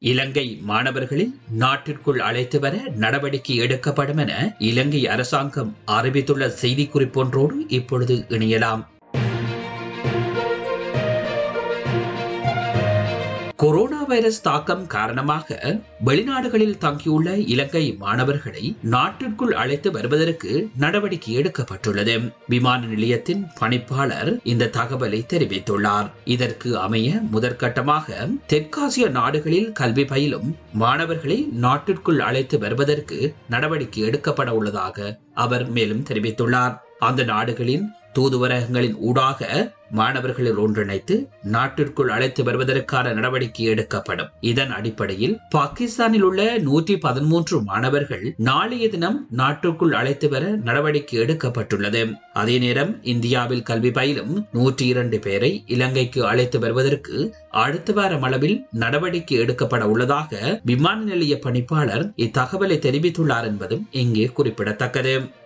இலங்கை மாணவர்களை நாட்டிற்குள் அழைத்து வர நடவடிக்கை எடுக்கப்படும் என இலங்கை அரசாங்கம் அறிவித்துள்ள செய்திக்குறிப்பொன்றோடு இப்பொழுது இணையலாம் கொரோனா வைரஸ் தாக்கம் காரணமாக வெளிநாடுகளில் தங்கியுள்ள இலங்கை மாணவர்களை நாட்டிற்குள் அழைத்து வருவதற்கு நடவடிக்கை எடுக்கப்பட்டுள்ளது விமான நிலையத்தின் பணிப்பாளர் இந்த தகவலை தெரிவித்துள்ளார் இதற்கு அமைய முதற்கட்டமாக தெற்காசிய நாடுகளில் கல்வி பயிலும் மாணவர்களை நாட்டிற்குள் அழைத்து வருவதற்கு நடவடிக்கை எடுக்கப்பட உள்ளதாக அவர் மேலும் தெரிவித்துள்ளார் அந்த நாடுகளின் தூதுவரகங்களின் ஊடாக மாணவர்களை ஒன்றிணைத்து நாட்டிற்குள் அழைத்து வருவதற்கான நடவடிக்கை எடுக்கப்படும் இதன் அடிப்படையில் பாகிஸ்தானில் உள்ள நூற்றி பதிமூன்று மாணவர்கள் நாளைய தினம் நாட்டிற்குள் அழைத்து வர நடவடிக்கை எடுக்கப்பட்டுள்ளது அதே நேரம் இந்தியாவில் கல்வி பயிலும் நூற்றி இரண்டு பேரை இலங்கைக்கு அழைத்து வருவதற்கு அடுத்த வாரம் அளவில் நடவடிக்கை எடுக்கப்பட உள்ளதாக விமான நிலைய பணிப்பாளர் இத்தகவலை தெரிவித்துள்ளார் என்பதும் இங்கே குறிப்பிடத்தக்கது